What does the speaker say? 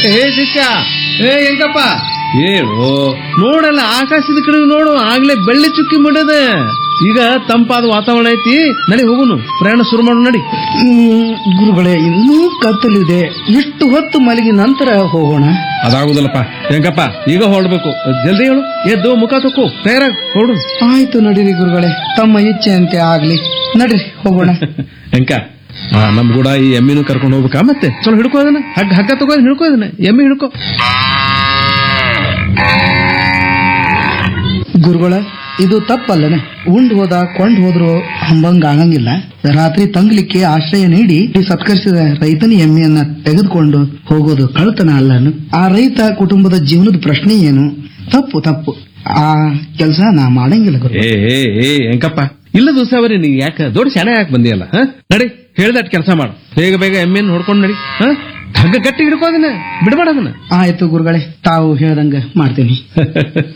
ಹೇ ಶಿಷ್ಯ ಏ ಹೆಂಗಪ್ಪ ಹೇಳು ನೋಡಲ್ಲ ಆಕಾಶದ ಕಡೆ ನೋಡು ಆಗ್ಲೇ ಬೆಳ್ಳಿ ಚುಕ್ಕಿ ಮುಡದ ಈಗ ತಂಪಾದ ವಾತಾವರಣ ಐತಿ ನಡಿ ಹೋಗುನು ಪ್ರಯಾಣ ಶುರು ಮಾಡು ನಡಿ ಹ್ಮ್, ಗುರುಗಳೇ ಇನ್ನೂ ಕತ್ತಲಿದೆ ಇಷ್ಟು ಹೊತ್ತು ಮಲಗಿ ನಂತರ ಹೋಗೋಣ ಅದಾಗುದಿಲ್ಲಪ್ಪ ಹೆಂಗಪ್ಪ ಈಗ ಹೊರಡ್ಬೇಕು ಜಲ್ದಿ ಹೇಳು ಎದ್ದು ಮುಖ ತೊಕ್ಕು ತಯಾರಾಗ್ ಹೊರಡು ಆಯ್ತು ನಡೀರಿ ಗುರುಗಳೇ ತಮ್ಮ ಇಚ್ಛೆಯಂತೆ ಆಗ್ಲಿ ನಡ್ರಿ ಹೋಗೋಣ ಹೆಂಕ ಆ, ನಮ್ ಕೂಡ ಈ ಎಮ್ಮಿನೂ ಕರ್ಕೊಂಡು ಹೋಗ್ಬೇಕಾ ಮತ್ತೆ ಚಲೋ ಹಿಡ್ಕೋ ಅದನ್ನ ಹಗ್ಗ ಹಗ್ಗ ತಗೋ ಅದನ್ನ ಹಿಡ್ಕೋ ಅದನ್ನ ಎಮ್ಮಿ ಹಿಡ್ಕೋ ಗುರುಗಳ ಇದು ತಪ್ಪಲ್ಲನೆ ಉಂಡ್ ಹೋದ ಕೊಂಡ್ ಹೋದ್ರು ಹಂಬಂಗ ಆಗಂಗಿಲ್ಲ ರಾತ್ರಿ ತಂಗ್ಲಿಕ್ಕೆ ಆಶ್ರಯ ನೀಡಿ ಈ ಸತ್ಕರಿಸಿದ ರೈತನ ಎಮ್ಮೆಯನ್ನ ತೆಗೆದುಕೊಂಡು ಹೋಗೋದು ಕಳ್ತನ ಅಲ್ಲನು ಆ ರೈತ ಕುಟುಂಬದ ಜೀವನದ ಪ್ರಶ್ನೆ ಏನು ತಪ್ಪು ತಪ್ಪು ಆ ಕೆಲಸ ನಾ ಮಾಡಂಗಿಲ್ಲ ಗುರು ಏ ಏ ಏ ಹೆಂಕಪ್ಪ ಇಲ್ಲ ದಿವಸವರಿ ನೀ ಯಾಕ ದೊಡ್ಡ ಶಾಣೆ ಯಾಕೆ ಬಂದಿಯಲ್ಲ ಹ ನಡಿ ಹೇಳ್ದಟ್ ಕೆಲಸ ಮಾಡು ಬೇಗ ಬೇಗ ಎಮ್ಮೆನ್ ಹೊಡ್ಕೊಂಡು ನಡಿ ಹ ಹಗ್ಗ ಗಟ್ಟಿ ಹಿಡ್ಕೋ ಅದನ್ನ ಬಿಡಬೇಡ ಅದನ್ನ ಆಯ್ತು ಗುರುಗಳೇ ತಾವು ಹೇಳ್ದಂಗ ಮಾಡ್ತೀನಿ